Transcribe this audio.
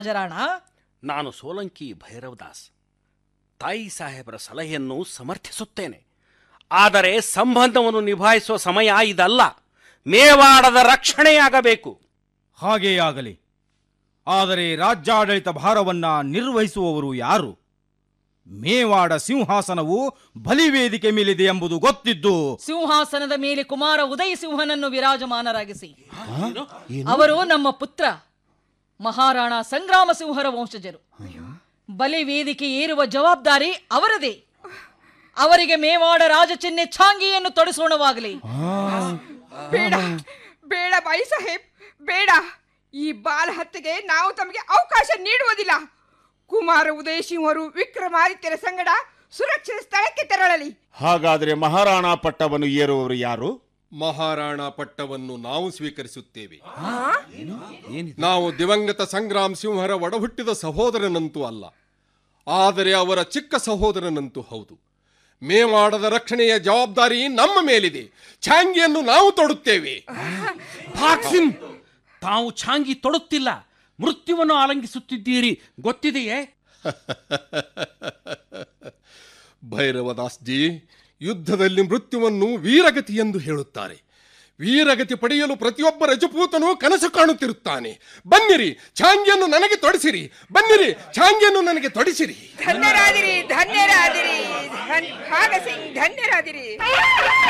ರಾಜರಾಣ ನಾನು ಸೋಲಂಕಿ ಭೈರವದಾಸ್ ತಾಯಿ ಸಾಹೇಬರ ಸಲಹೆಯನ್ನು ಸಮರ್ಥಿಸುತ್ತೇನೆ ಆದರೆ ಸಂಬಂಧವನ್ನು ನಿಭಾಯಿಸುವ ಸಮಯ ಇದಲ್ಲ ಮೇವಾಡದ ರಕ್ಷಣೆಯಾಗಬೇಕು ಹಾಗೇ ಆಗಲಿ ಆದರೆ ರಾಜ್ಯಾಡಳಿತ ಭಾರವನ್ನ ನಿರ್ವಹಿಸುವವರು ಯಾರು ಮೇವಾಡ ಸಿಂಹಾಸನವು ಬಲಿವೇದಿಕೆ ಮೇಲಿದೆ ಎಂಬುದು ಗೊತ್ತಿದ್ದು ಸಿಂಹಾಸನದ ಮೇಲೆ ಕುಮಾರ ಉದಯ ಸಿಂಹನನ್ನು ವಿರಾಜಮಾನರಾಗಿಸಿ ಅವರು ನಮ್ಮ ಪುತ್ರ ಮಹಾರಾಣ ಸಂಗ್ರಾಮ ಸಿಂಹರ ವಂಶಜರು ಬಲಿ ವೇದಿಕೆ ಏರುವ ಜವಾಬ್ದಾರಿ ಅವರದೇ ಅವರಿಗೆ ಮೇವಾಡ ರಾಜಚಿಹ್ನೆ ಛಾಂಗಿಯನ್ನು ತೊಡಿಸೋಣವಾಗಲಿ ಬೇಡ ಬೇಡ ಬಾಯಿ ಸಾಹೇಬ್ ಬೇಡ ಈ ಬಾಲ ಹತ್ಯೆಗೆ ನಾವು ತಮಗೆ ಅವಕಾಶ ನೀಡುವುದಿಲ್ಲ ಕುಮಾರ ಉದಯ ಸಿಂಹರು ವಿಕ್ರಮಾದಿತ್ಯರ ಸಂಗಡ ಸುರಕ್ಷಿತ ಸ್ಥಳಕ್ಕೆ ತೆರಳಲಿ ಹಾಗಾದರೆ ಮಹಾರಾಣಾ ಪಟ್ಟವನ್ನು ಏರುವವರು ಯಾರು ಮಹಾರಾಣ ಪಟ್ಟವನ್ನು ನಾವು ಸ್ವೀಕರಿಸುತ್ತೇವೆ ನಾವು ದಿವಂಗತ ಸಂಗ್ರಾಮ್ ಸಿಂಹರ ಒಡಹುಟ್ಟಿದ ಸಹೋದರನಂತೂ ಅಲ್ಲ ಆದರೆ ಅವರ ಚಿಕ್ಕ ಸಹೋದರನಂತೂ ಹೌದು ಮೇವಾಡದ ರಕ್ಷಣೆಯ ಜವಾಬ್ದಾರಿ ನಮ್ಮ ಮೇಲಿದೆ ಛಾಂಗಿಯನ್ನು ನಾವು ತೊಡುತ್ತೇವೆ ಭಾಕ್ಸಿನ್ ತಾವು ಛಾಂಗಿ ತೊಡುತ್ತಿಲ್ಲ ಮೃತ್ಯುವನ್ನು ಆಲಂಗಿಸುತ್ತಿದ್ದೀರಿ ಗೊತ್ತಿದೆಯೇ ಭೈರವದಾಸ್ ಜಿ ಯುದ್ಧದಲ್ಲಿ ಮೃತ್ಯುವನ್ನು ವೀರಗತಿ ಎಂದು ಹೇಳುತ್ತಾರೆ ವೀರಗತಿ ಪಡೆಯಲು ಪ್ರತಿಯೊಬ್ಬ ರಜಪೂತನು ಕನಸು ಕಾಣುತ್ತಿರುತ್ತಾನೆ ಬನ್ನಿರಿ ಛಾಂಗಿಯನ್ನು ನನಗೆ ತೊಡಿಸಿರಿ ಬನ್ನಿರಿ ಛಾಂಗಿಯನ್ನು ನನಗೆ ತೊಡಿಸಿರಿ ಧನ್ಯರಾದಿರಿ ಧನ್ಯರಾದಿರಿ ಧನ್ ಭಾಗ ಸಿಂಗ್ ಧನ್ಯರಾದಿರಿ